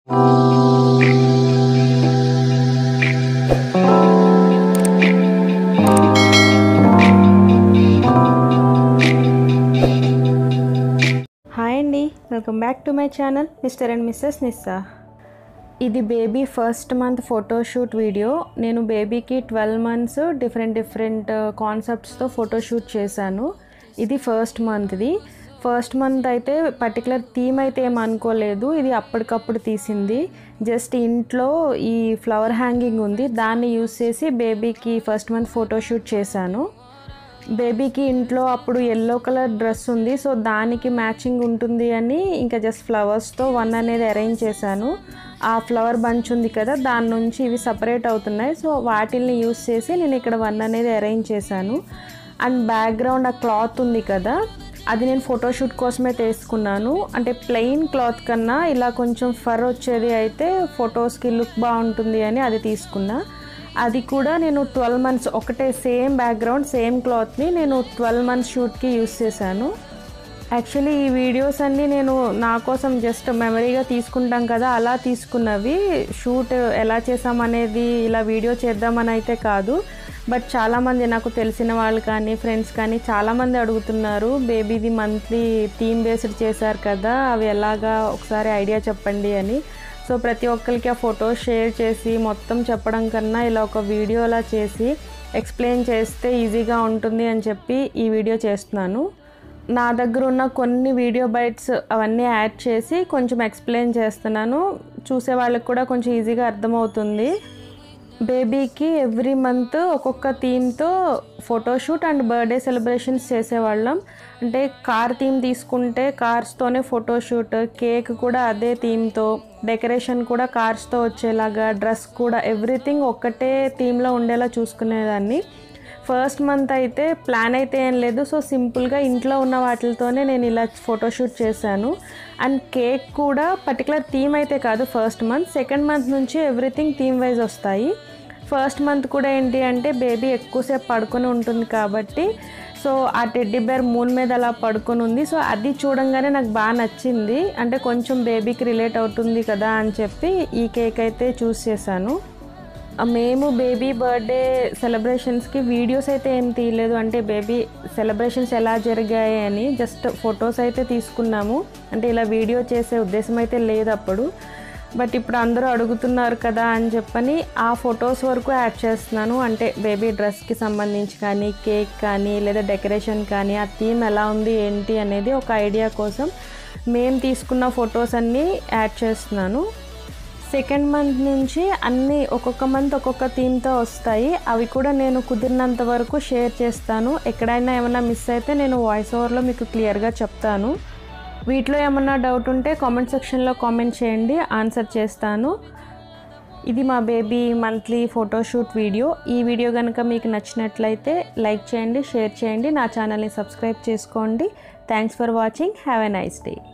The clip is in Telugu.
హాయ్ అండి welcome back to my channel mister and missus Nissa ఇది baby first month photoshoot video నేను బేబీకి ట్వెల్వ్ మంత్స్ డిఫరెంట్ డిఫరెంట్ కాన్సెప్ట్స్తో ఫోటోషూట్ చేశాను ఇది ఫస్ట్ మంత్ది ఫస్ట్ మంత్ అయితే పర్టికులర్ థీమ్ అయితే ఏం అనుకోలేదు ఇది అప్పటికప్పుడు తీసింది జస్ట్ ఇంట్లో ఈ ఫ్లవర్ హ్యాంగింగ్ ఉంది దాన్ని యూస్ చేసి బేబీకి ఫస్ట్ మంత్ ఫోటోషూట్ చేశాను బేబీకి ఇంట్లో అప్పుడు ఎల్లో కలర్ డ్రెస్ ఉంది సో దానికి మ్యాచింగ్ ఉంటుంది అని ఇంకా జస్ట్ ఫ్లవర్స్తో వన్ అనేది అరేంజ్ చేశాను ఆ ఫ్లవర్ బంచ్ ఉంది కదా దాని నుంచి ఇవి సపరేట్ అవుతున్నాయి సో వాటిల్ని యూస్ చేసి నేను ఇక్కడ వన్ అనేది అరేంజ్ చేశాను అండ్ బ్యాక్గ్రౌండ్ ఆ క్లాత్ ఉంది కదా అది నేను ఫోటోషూట్ కోసమే తీసుకున్నాను అంటే ప్లెయిన్ క్లాత్ కన్నా ఇలా కొంచెం ఫర్ వచ్చేది అయితే ఫొటోస్కి లుక్ బాగుంటుంది అని అది తీసుకున్నా అది కూడా నేను ట్వెల్వ్ మంత్స్ ఒకటే సేమ్ బ్యాక్గ్రౌండ్ సేమ్ క్లాత్ని నేను ట్వెల్వ్ మంత్స్ షూట్కి యూస్ చేశాను యాక్చువల్లీ ఈ వీడియోస్ అన్నీ నేను నా కోసం జస్ట్ మెమరీగా తీసుకుంటాం కదా అలా తీసుకున్నవి షూట్ ఎలా చేసామనేది ఇలా వీడియో చేద్దామని అయితే కాదు బట్ చాలామంది నాకు తెలిసిన వాళ్ళు కానీ ఫ్రెండ్స్ కానీ చాలామంది అడుగుతున్నారు బేబీది మంత్లీ థీమ్ బేస్డ్ చేశారు కదా అవి ఎలాగా ఒకసారి ఐడియా చెప్పండి అని సో ప్రతి ఒక్కరికి ఆ ఫోటో షేర్ చేసి మొత్తం చెప్పడం కన్నా ఇలా ఒక వీడియోలా చేసి ఎక్స్ప్లెయిన్ చేస్తే ఈజీగా ఉంటుంది అని చెప్పి ఈ వీడియో చేస్తున్నాను నా దగ్గర ఉన్న కొన్ని వీడియో బైట్స్ అవన్నీ యాడ్ చేసి కొంచెం ఎక్స్ప్లెయిన్ చేస్తున్నాను చూసే వాళ్ళకి కూడా కొంచెం ఈజీగా అర్థమవుతుంది బేబీకి ఎవ్రీ మంత్ ఒక్కొక్క థీమ్తో ఫోటోషూట్ అండ్ బర్త్డే సెలబ్రేషన్స్ చేసేవాళ్ళం అంటే కార్ థీమ్ తీసుకుంటే కార్స్తోనే ఫోటోషూట్ కేక్ కూడా అదే థీమ్తో డెకరేషన్ కూడా కార్స్తో వచ్చేలాగా డ్రెస్ కూడా ఎవ్రీథింగ్ ఒక్కటే థీమ్లో ఉండేలా చూసుకునేదాన్ని ఫస్ట్ మంత్ అయితే ప్లాన్ అయితే ఏం లేదు సో సింపుల్గా ఇంట్లో ఉన్న వాటితోనే నేను ఇలా ఫోటోషూట్ చేశాను అండ్ కేక్ కూడా పర్టికులర్ థీమ్ అయితే కాదు ఫస్ట్ మంత్ సెకండ్ మంత్ నుంచి ఎవ్రీథింగ్ థీమ్ వైజ్ వస్తాయి ఫస్ట్ మంత్ కూడా ఏంటి అంటే బేబీ ఎక్కువసేపు పడుకొని ఉంటుంది కాబట్టి సో ఆ టెడ్డీ బేర్ మూన్ మీద అలా పడుకొని ఉంది సో అది చూడంగానే నాకు బాగా నచ్చింది అంటే కొంచెం బేబీకి రిలేట్ అవుతుంది కదా అని చెప్పి ఈ కేక్ అయితే చూస్ చేశాను మేము బేబీ బర్త్డే సెలబ్రేషన్స్కి వీడియోస్ అయితే ఏం తీయలేదు అంటే బేబీ సెలబ్రేషన్స్ ఎలా జరిగాయి అని జస్ట్ ఫొటోస్ అయితే తీసుకున్నాము అంటే ఇలా వీడియో చేసే ఉద్దేశం అయితే లేదు అప్పుడు బట్ ఇప్పుడు అందరూ అడుగుతున్నారు కదా అని చెప్పని ఆ ఫొటోస్ వరకు యాడ్ చేస్తున్నాను అంటే బేబీ డ్రెస్కి సంబంధించి కానీ కేక్ కానీ లేదా డెకరేషన్ కానీ ఆ థీమ్ ఎలా ఉంది ఏంటి అనేది ఒక ఐడియా కోసం మేము తీసుకున్న ఫొటోస్ అన్నీ యాడ్ చేస్తున్నాను సెకండ్ మంత్ నుంచి అన్నీ ఒక్కొక్క మంత్ ఒక్కొక్క థీమ్తో వస్తాయి అవి కూడా నేను కుదిరినంత వరకు షేర్ చేస్తాను ఎక్కడైనా ఏమైనా మిస్ అయితే నేను వాయిస్ ఓవర్లో మీకు క్లియర్గా చెప్తాను వీటిలో ఏమన్నా డౌట్ ఉంటే కామెంట్ సెక్షన్లో కామెంట్ చేయండి ఆన్సర్ చేస్తాను ఇది మా బేబీ మంత్లీ ఫోటోషూట్ వీడియో ఈ వీడియో కనుక మీకు నచ్చినట్లయితే లైక్ చేయండి షేర్ చేయండి నా ఛానల్ని సబ్స్క్రైబ్ చేసుకోండి thanks for watching have a nice day